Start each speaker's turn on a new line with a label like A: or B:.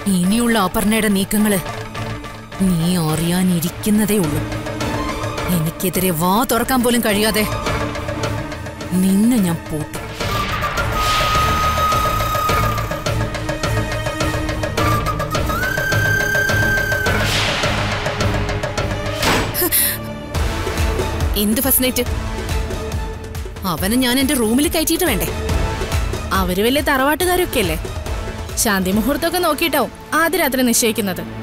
A: ഇനിയുള്ള അപർണയുടെ നീക്കങ്ങള് നീ അറിയാനിരിക്കുന്നതേ ഉള്ളൂ എനിക്കെതിരെ വാ തുറക്കാൻ പോലും കഴിയാതെ നിന്നെ ഞാൻ പൂട്ടും എന്ത് ഫസ്റ്റ് നൈറ്റ് അവനെ ഞാൻ എന്റെ റൂമിൽ കയറ്റിയിട്ട് വേണ്ടേ
B: അവര് വലിയ തറവാട്ടുകാരൊക്കെ അല്ലേ ശാന്തി മുഹൂർത്തമൊക്കെ നോക്കിയിട്ടാവും ആദ്യ രാത്രി നിശ്ചയിക്കുന്നത്